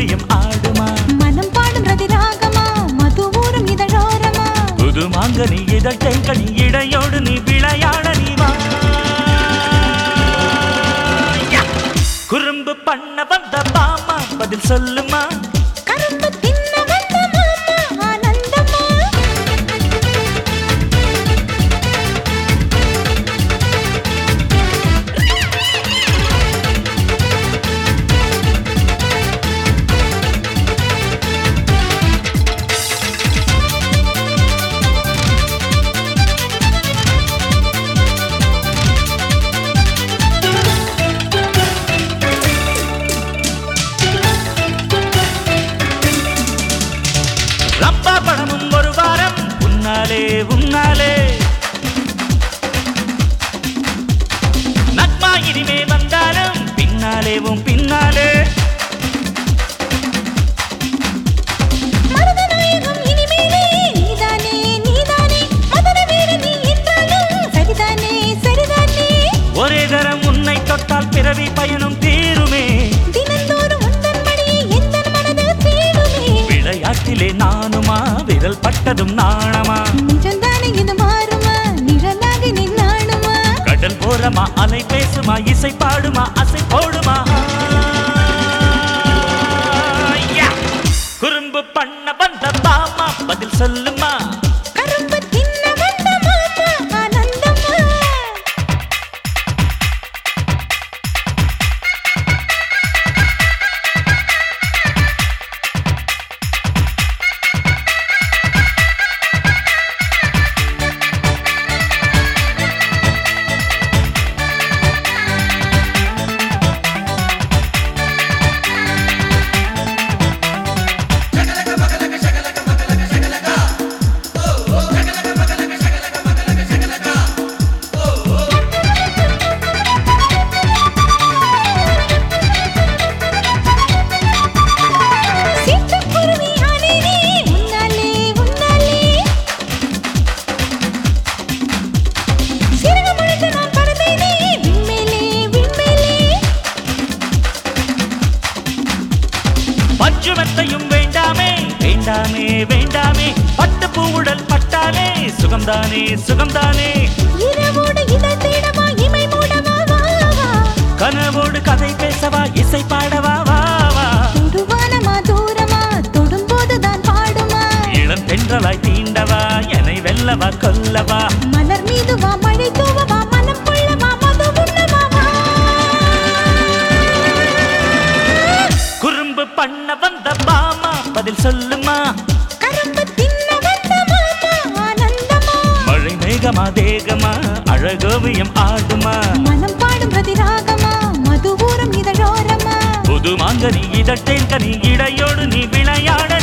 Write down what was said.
அழகோவியம் ஆடுமா மனம் பாடும் ரதி ராகமா மது ஊரும் இதழோரமா புது மாங்கனி இதழ் தெங்கனி இடையோடு நீ விளையாட நீ வா யா! குறும்பு பண்ண வந்த பாமா பதில் சொல்லுமா கரும்பு தின்ன வந்த மாமா ஆனந்தமா ரப்பா படமும் ஒரு வாரம் உன்னாலே உன்னாலே நக்மா இனிமே வந்தாலும் பின்னாலேவும் பின்னாலே மருதநாயகம் இனிமேலே நீதானே நீதானே மதுர வீடு நீ என்றாலும் சரிதானே சரிதானே ஒரே தரம் உன்னை தொட்டால் பிறவி பயனும் தீருமே தினந்தோறும் உந்தன் மடியை எந்தன் மனதில் தேடுமே விளையாட்டிலே நானுமா விரல் பட்டதும் நாணமா நிஜம்தானே இது மாறுமா நிழலாகி நின்னாடுமா கடல் போறமா அலை பேசுமா இசை பாடுமா அசை போடுமா யா! குறும்பு பண்ண வந்த பாமா பதில் சொல்லுமா கரும்பு தின்ன வந்த மாமா ஆனந்தமா சிட்டுக்குருவி ஆனேனே உன்னாலே உன்னாலே சிறகு முளைத்து நான் பறந்தேனே விண்மேலே விண்மேலே பஞ்சுமெத்தையும் வேண்டாமே வேண்டாமே வேண்டாமே பட்டு பூவுடல் பட்டாலே சுகம்தானே சுகம்தானே இரவோடு இதழ் தேடவா இமை மூடவா வா வா கனவோடு கதை பேசவா இசை பாடவா வா வா தொடுவானமா தூரமா தொடும்போது தான் பாடுமா இளம் தென்றலாய் தீண்டவா என்னை வெல்லவா கொல்லவா மலர் மீது வா மழை தூவவா மனம் கொள்ளவா மது உண்ணவா வா குறும்பு பண்ண வந்த பாமா பதில் சொல்லுமா கரும்பு தின்ன வந்த மாமா ஆனந்தமா மழை மேகமா தேகமா அழகோவியம் ஆடுமா மனம் பாடும் ரதிராகமா மது ஊரும் இதழோரமா புது மாங்கனி இதழ்த்தேன் கனி இடையோடு நீ விளையாட